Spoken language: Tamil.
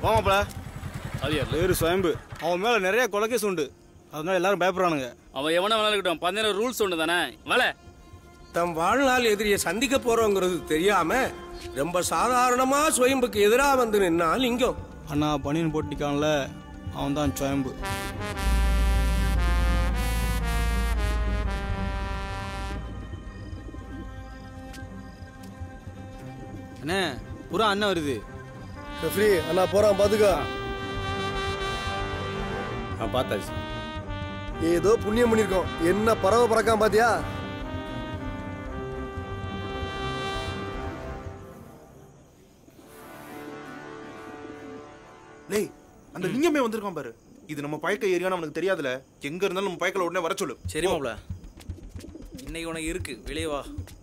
போமாப்ல அது யாரு பேரு சுயம்பு அவன் மேல நிறைய கொலகேஸ் உண்டு அதனால எல்லாரும் பயப்படுறானுங்க அவன் எவன வேணாலும் இருக்கட்டும் பந்தயம் ரூல்ஸ் ஒன்று தானே வேலை தம் வாழ்நாள் எதிரியை சந்திக்க போறோங்கிறது தெரியாம ரொம்ப சாதாரணமா சுயம்புக்கு எதிராக வந்து நின்னா லிங்கம் அண்ணா பனியன் போட்டிக்கான்ல அவன் தான் சுயம்பு அண்ணே புறா அண்ணன் வருது ஃப்ரீ அண்ணா போறான் பாத்துக்க நான் பார்த்தாச்சு ஏதோ புண்ணியம் பண்ணிருக்கோம் என்ன பறவை பறக்காம பாத்தியா டேய் அந்த லிங்கமே வந்திருக்கான் பாரு இது நம்ம பயக்க ஏரியான்னு அவனுக்கு தெரியாதுல எங்க இருந்தாலும் நம்ம பயக்கல உடனே வர சொல்லு சரி மாப்ள இன்னைக்கு உனக்கு இருக்கு வெளியே வா